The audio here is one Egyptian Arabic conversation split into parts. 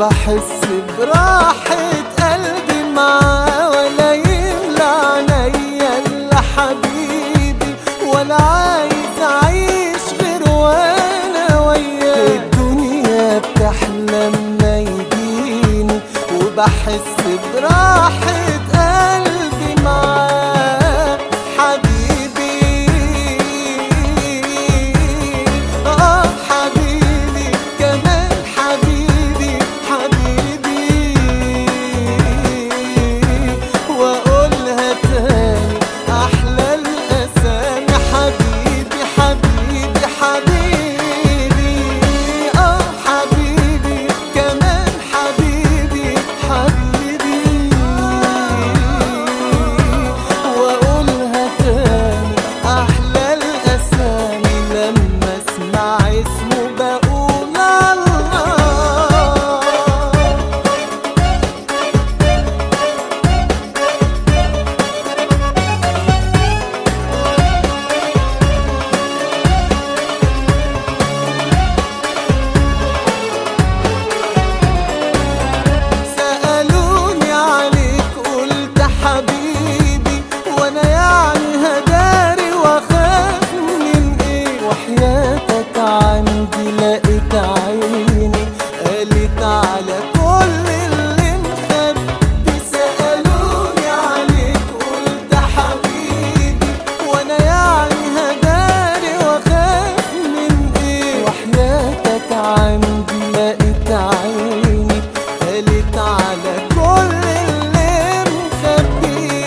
وبحس براحة قلبي معاه ولا يملى عينيا الا حبيبي ولا عايز اعيش غير وانا وياه الدنيا بتحلى لما يجيني وبحس براحة قلبي معاه حبيبي اه حبيبي كمان حبيبي حبيبي واقولها تاني احلى الاسامي حبيبي حبيبي حبيبي اه حبيبي كمان حبيبي حبيبي واقولها تاني احلى الاسامي لما اسمع اسمه بقول الله سألوني عليك قلت حبيبي وانا يعني هداري واخاف من ايه وحياتك عندي لقيت عيني قالت على كل اللي مخبي سألوني عليك قلت حبيبي وانا يعني هداري واخاف من ايه وحياتك عندي لقيت عيني قالت على كل اللي مخبي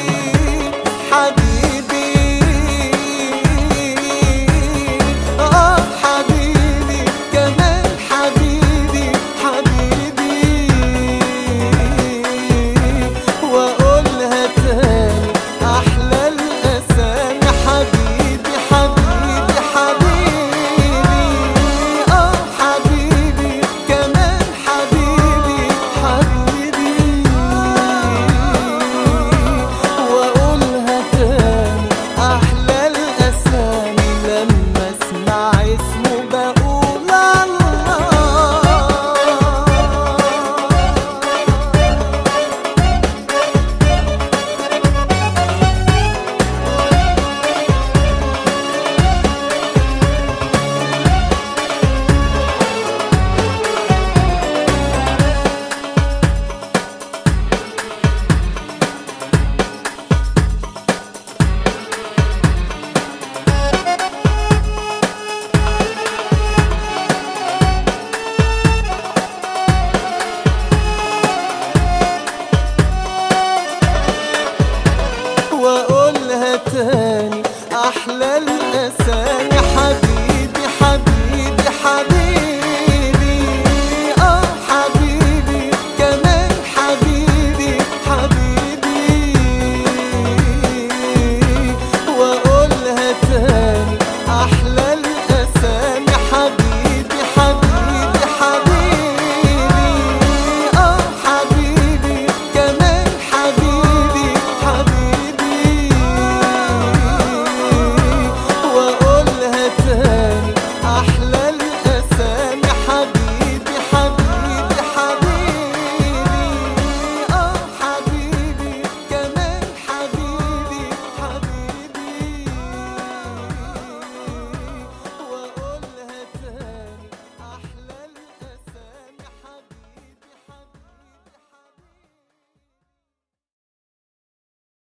حبيبي اه حبيبي كمان حبيبي حبيبي واقولها تاني احلى الاسامي حبيبي حبيبي حبيبي اه حبيبي كمان حبيبي حبيبي واقولها تاني احلى الاسامي لما اسمع اسمه بقول الله واقولها تاني احلى الاسامي